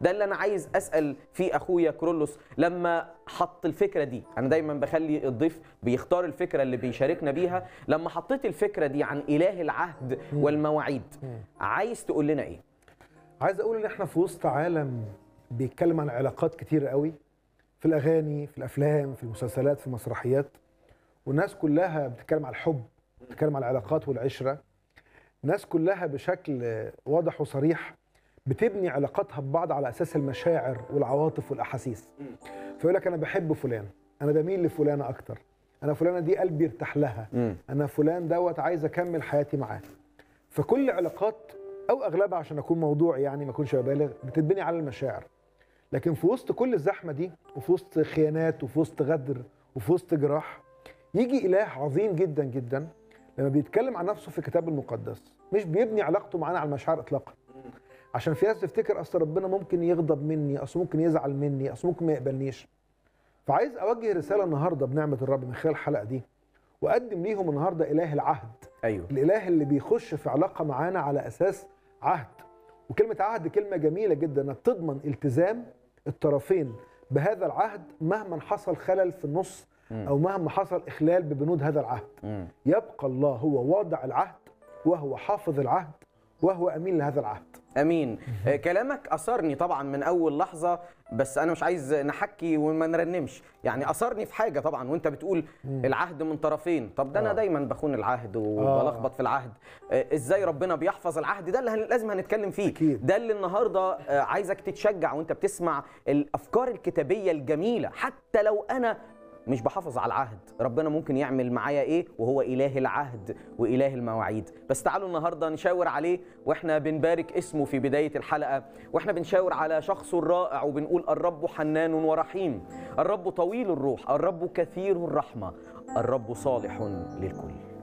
ده اللي انا عايز اسال فيه اخويا كرولوس لما حط الفكره دي انا دايما بخلي الضيف بيختار الفكره اللي بيشاركنا بيها لما حطيت الفكره دي عن اله العهد والمواعيد عايز تقول لنا ايه عايز اقول ان احنا في وسط عالم بيتكلم عن علاقات كتير قوي في الاغاني في الافلام في المسلسلات في المسرحيات والناس كلها بتتكلم على الحب بتتكلم على العلاقات والعشره الناس كلها بشكل واضح وصريح بتبني علاقاتها ببعض على اساس المشاعر والعواطف والاحاسيس فيقول لك انا بحب فلان انا بميل لفلانه اكتر انا فلانه دي قلبي ارتاح لها مم. انا فلان دوت عايز اكمل حياتي معاه فكل علاقات او اغلبها عشان اكون موضوعي يعني ما اكونش ببالغ بتتبني على المشاعر لكن في وسط كل الزحمه دي وفي وسط خيانات وفي وسط غدر وفي وسط جراح يجي اله عظيم جدا جدا لما بيتكلم عن نفسه في الكتاب المقدس مش بيبني علاقته معانا على المشاعر اطلاقا عشان في ناس تفتكر اصل ربنا ممكن يغضب مني اصل ممكن يزعل مني اصل ممكن ما يقبلنيش فعايز اوجه رساله النهارده بنعمه الرب من خلال الحلقه دي واقدم ليهم النهارده اله العهد ايوه الاله اللي بيخش في علاقه معانا على اساس عهد وكلمه عهد كلمه جميله جدا انك تضمن التزام الطرفين بهذا العهد مهما حصل خلل في النص او مهما حصل اخلال ببنود هذا العهد مم. يبقى الله هو واضع العهد وهو حافظ العهد وهو امين لهذا العهد امين آه، كلامك اثرني طبعا من اول لحظه بس انا مش عايز نحكي وما نرنمش يعني اثرني في حاجه طبعا وانت بتقول العهد من طرفين طب ده انا آه. دايما بخون العهد وبلخبط في العهد آه، ازاي ربنا بيحفظ العهد ده اللي هن- لازم هنتكلم فيه أكيد. ده اللي النهارده آه، عايزك تتشجع وانت بتسمع الافكار الكتابيه الجميله حتى لو انا مش بحافظ على العهد ربنا ممكن يعمل معايا ايه وهو اله العهد واله المواعيد بس تعالوا النهارده نشاور عليه واحنا بنبارك اسمه في بدايه الحلقه واحنا بنشاور على شخصه الرائع وبنقول الرب حنان ورحيم الرب طويل الروح الرب كثير الرحمه الرب صالح للكل